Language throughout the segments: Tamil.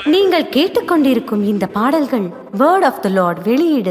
நீங்கள் கேட்டுக்கொண்டிருக்கும் இந்த பாடல்கள் வேர்ட் ஆஃப் த லார்ட் வெளியீடு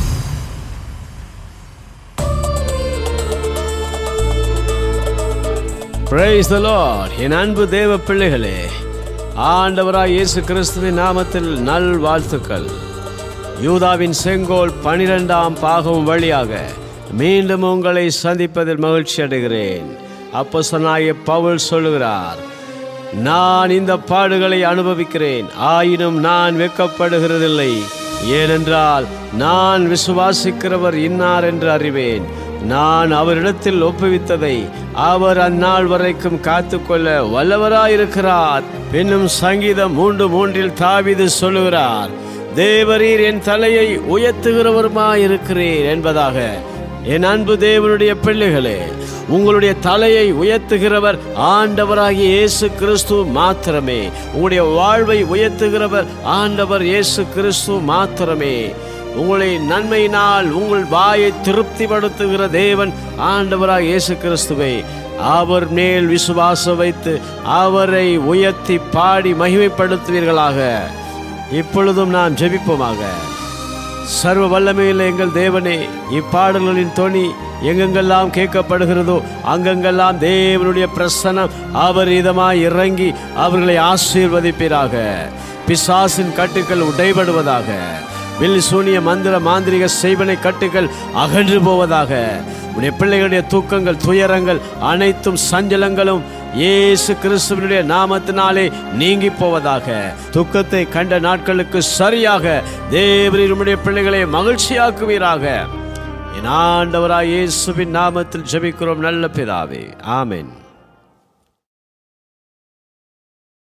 பிரைஸ் த லார்ட் என் அன்பு தேவ பிள்ளைகளே ஆண்டவராய் இயேசு கிறிஸ்துவின் நாமத்தில் நல் வாழ்த்துக்கள் யூதாவின் செங்கோல் பனிரெண்டாம் பாகம் வழியாக மீண்டும் உங்களை சந்திப்பதில் மகிழ்ச்சி அடைகிறேன் அப்போஸ்தலனாகிய பவுல் சொல்லுகிறார் நான் இந்த பாடுகளை அனுபவிக்கிறேன் ஆயினும் நான் வெட்கப்படுகிறதில்லை ஏனென்றால் நான் விசுவாசிக்கிறவர் இன்னார் என்று அறிவேன் நான் அவரிடத்தில் ஒப்புவித்ததை அவர் அந்நாள் வரைக்கும் காத்துக்கொள்ள வல்லவராயிருக்கிறார் பின்னும் சங்கீதம் மூன்று மூன்றில் தாவிது சொல்லுகிறார் தேவரீர் என் தலையை உயர்த்துகிறவருமாயிருக்கிறீர் என்பதாக என் அன்பு தேவனுடைய பிள்ளைகளே உங்களுடைய தலையை உயர்த்துகிறவர் ஆண்டவராகிய இயேசு கிறிஸ்து மாத்திரமே உங்களுடைய வாழ்வை உயர்த்துகிறவர் ஆண்டவர் இயேசு கிறிஸ்து மாத்திரமே உங்களை நன்மையினால் உங்கள் வாயை திருப்திப்படுத்துகிற தேவன் ஆண்டவராக இயேசு கிறிஸ்துவை அவர் மேல் விசுவாசம் வைத்து அவரை உயர்த்தி பாடி மகிமைப்படுத்துவீர்களாக இப்பொழுதும் நாம் ஜெபிப்போமாக சர்வ வல்லமையில் எங்கள் தேவனே இப்பாடல்களின் தொனி எங்கெங்கெல்லாம் கேட்கப்படுகிறதோ அங்கெங்கெல்லாம் தேவனுடைய பிரசனம் அவர் இதமாய் இறங்கி அவர்களை ஆசீர்வதிப்பீராக பிசாசின் கட்டுக்கள் உடைபடுவதாக வில் சூனிய மந்திர மாந்திரிக செய்வனை கட்டுகள் அகன்று போவதாக உடைய பிள்ளைகளுடைய தூக்கங்கள் துயரங்கள் அனைத்தும் சஞ்சலங்களும் இயேசு கிறிஸ்துவனுடைய நாமத்தினாலே நீங்கி போவதாக துக்கத்தை கண்ட நாட்களுக்கு சரியாக தேவரீர் உம்முடைய பிள்ளைகளை மகிழ்ச்சியாக்குவீராக என் ஆண்டவராய் இயேசுவின் நாமத்தில் ஜெபிக்கிறோம் நல்ல பிதாவே ஆமென்